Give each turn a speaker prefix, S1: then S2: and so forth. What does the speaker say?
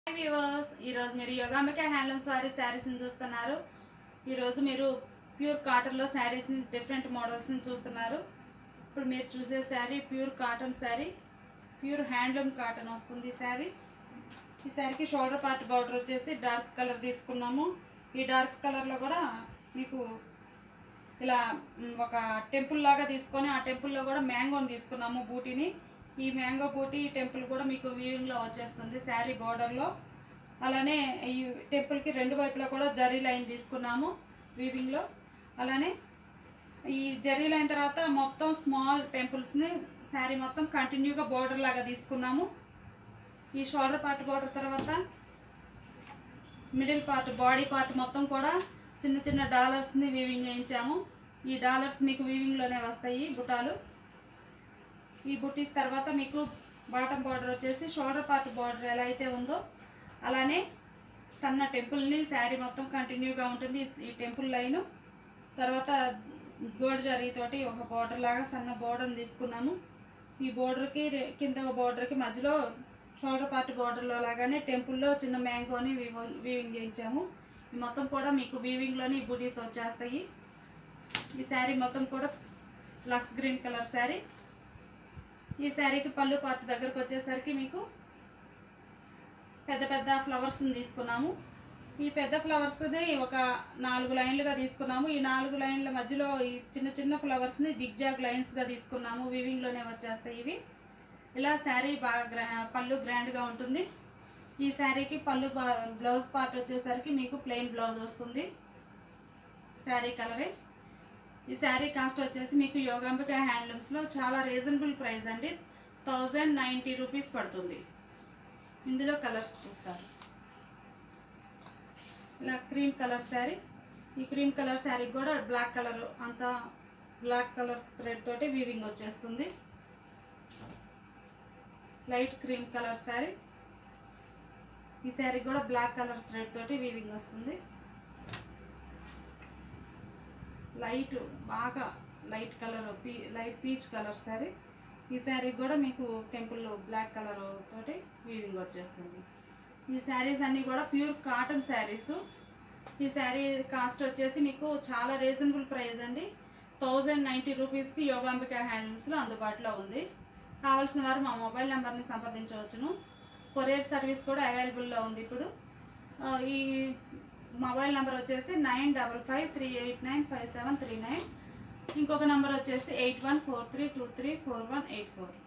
S1: hi viewers ఈరోజు మీరు Yogambika handlooms వారి శారీస్ని చూస్తున్నారు ఈరోజు మీరు ప్యూర్ కాటన్లో శారీస్ని డిఫరెంట్ మోడల్స్ని చూస్తున్నారు ఇప్పుడు మీరు చూసే sari pure cotton sari pure handloom cotton వస్తుంది ఈ శారీ ఈ శారీకి షోల్డర్ పార్ట్ బార్డర్ వచ్చేసి డార్క్ కలర్ తీసుకున్నాము ఈ డార్క్ కలర్లో కూడా మీకు ఇలా మ్, ఒక టెంపుల్ లాగా తీసుకొని ఆ టెంపుల్లో కూడా మ్యాంగోని తీసుకున్నాము బూటీని ఈ మ్యాంగో బూటీ ఈ టెంపుల్ కూడా మీకు వీవింగ్లో వచ్చేస్తుంది శారీ బార్డర్లో అలానే ఈ టెంపుల్కి రెండు వైపులా కూడా జరీ లైన్ తీసుకున్నాము వీవింగ్లో అలానే ఈ జరీ లైన్ తర్వాత మొత్తం స్మాల్ టెంపుల్స్ని శారీ మొత్తం కంటిన్యూగా బార్డర్ లాగా తీసుకున్నాము ఈ షోల్డర్ పార్ట్ బార్డర్ తర్వాత మిడిల్ పార్ట్ బాడీ పార్ట్ మొత్తం కూడా చిన్న చిన్న డాలర్స్ని వీవింగ్ చేయించాము ఈ డాలర్స్ మీకు వీవింగ్లోనే వస్తాయి బుటాలు ఈ బుటీస్ తర్వాత మీకు బాటమ్ బార్డర్ వచ్చేసి షోల్డర్ పార్ట్ బార్డర్ ఎలా అయితే ఉందో అలానే సన్న టెంపుల్ని శారీ మొత్తం కంటిన్యూగా ఉంటుంది ఈ టెంపుల్ లైను తర్వాత గోల్డ్ జరీతోటి ఒక బార్డర్ లాగా సన్న బార్డర్ని తీసుకున్నాము ఈ బోర్డర్కి కింద బోర్డర్కి మధ్యలో షోల్డర్ పార్ట్ బోర్డర్లో లాగానే టెంపుల్లో చిన్న మ్యాంగోని వీవ- వీవింగ్ చేయించాము ఈ మొత్తం కూడా మీకు వీవింగ్లోని బూటీస్ వచ్చేస్తాయి ఈ శారీ మొత్తం కూడా లక్స్ గ్రీన్ కలర్ శారీ ఈ శారీకి పళ్ళు పార్ట్ దగ్గరకు వచ్చేసరికి మీకు పెద్ద పెద్ద ఫ్లవర్స్ని తీసుకున్నాము ఈ పెద్ద ఫ్లవర్స్ని ఒక నాలుగు లైన్లుగా తీసుకున్నాము ఈ నాలుగు లైన్ల మధ్యలో ఈ చిన్న చిన్న ఫ్లవర్స్ని జిగ్జాగ్ లైన్స్గా తీసుకున్నాము వివింగ్లోనే వచ్చేస్తాయి ఇవి ఇలా శారీ బాగా గ్రా పళ్ళు గ్రాండ్గా ఉంటుంది ఈ శారీకి పళ్ళు బా- బ్లౌజ్ పార్ట్ వచ్చేసరికి మీకు ప్లెయిన్ బ్లౌజ్ వస్తుంది శారీ కలరే ఈ శారీ కాస్ట్ వచ్చేసి మీకు యోగాంబిక హ్యాండ్లూమ్స్లో చాలా రీజనబుల్ ప్రైస్ అండి థౌజండ్ నైంటీ రూపీస్ పడుతుంది ఇందులో కలర్స్ చూస్తారు ఇలా క్రీమ్ కలర్ శారీ ఈ క్రీమ్ కలర్ శారీకి కూడా బ్లాక్ కలర్ అంతా బ్లాక్ కలర్ థ్రెడ్ తోటి వీవింగ్ వచ్చేస్తుంది లైట్ క్రీమ్ కలర్ శారీ ఈ శారీ కూడా బ్లాక్ కలర్ థ్రెడ్ తోటి వీవింగ్ వస్తుంది లైట్ బాగా లైట్ కలర్ పీ లైట్ పీచ్ కలర్ శారీ ఈ శారీ కూడా మీకు టెంపుల్లో బ్లాక్ కలర్ తోటి వీవింగ్ వచ్చేస్తుంది ఈ శారీస్ అన్నీ కూడా ప్యూర్ కాటన్ శారీస్ ఈ శారీ కాస్ట్ వచ్చేసి మీకు చాలా రీజనబుల్ ప్రైస్ అండి థౌజండ్ నైంటీ రూపీస్కి యోగాంబిక హ్యాండ్లూమ్స్లో అందుబాటులో ఉంది కావాల్సిన వారు మా మొబైల్ నెంబర్ని సంప్రదించవచ్చును కొరియర్ సర్వీస్ కూడా అవైలబుల్లో ఉంది ఇప్పుడు ఆ, ఈ మొబైల్ నెంబర్ వచ్చేసి nine double five three eight nine five seven three nine ఇంకొక నెంబర్ వచ్చేసి eight one four three two three four one eight four